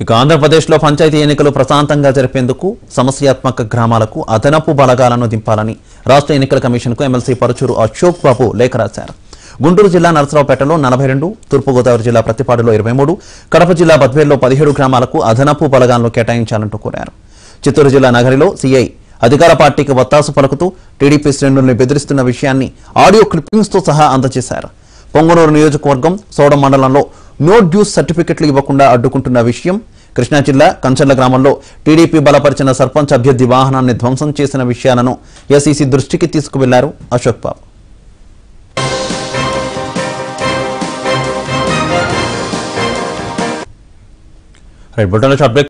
ఇక ఆంధ్రప్రదేశ్లో పంచాయతీ ఎన్నికలు ప్రశాంతంగా జరిపేందుకు సమస్యాత్మక గ్రామాలకు అదనపు బలగాలను దింపాలని రాష్ట్ర ఎన్నికల కమిషన్కు ఎమ్మెల్సీ పరుచూరు అశోక్ బాబు లేఖ రాశారు గుంటూరు జిల్లా నరసరావుపేటలో నలభై రెండు తూర్పుగోదావరి జిల్లా ప్రతిపాడులో ఇరవై మూడు కడప జిల్లా బద్వేల్లో పదిహేడు గ్రామాలకు అదనపు బలగాలను కేటాయించాలంటూ కోరారు చిత్తూరు జిల్లా నగరిలో సీఐ అధికార పార్టీకి వత్తాసు పలుకుతూ టీడీపీ శ్రేణుల్ని బెదిరిస్తున్న విషయాన్ని ఆడియో క్లిప్పింగ్స్తో సహా అందజేశారు పొంగనూరు నియోజకవర్గం సోడం మండలంలో నో డ్యూస్ సర్టిఫికెట్లు ఇవ్వకుండా అడ్డుకుంటున్న విషయం కృష్ణా జిల్లా కంచర్ల గ్రామంలో టీడీపీ బలపరిచిన సర్పంచ్ అభ్యర్థి వాహనాన్ని ధ్వంసం చేసిన విషయాలను ఎస్ఈసీ దృష్టికి తీసుకువెళ్లారు అశోక్ బాబు రైట్ బుల్టన్లో షార్ట్ బ్రేక్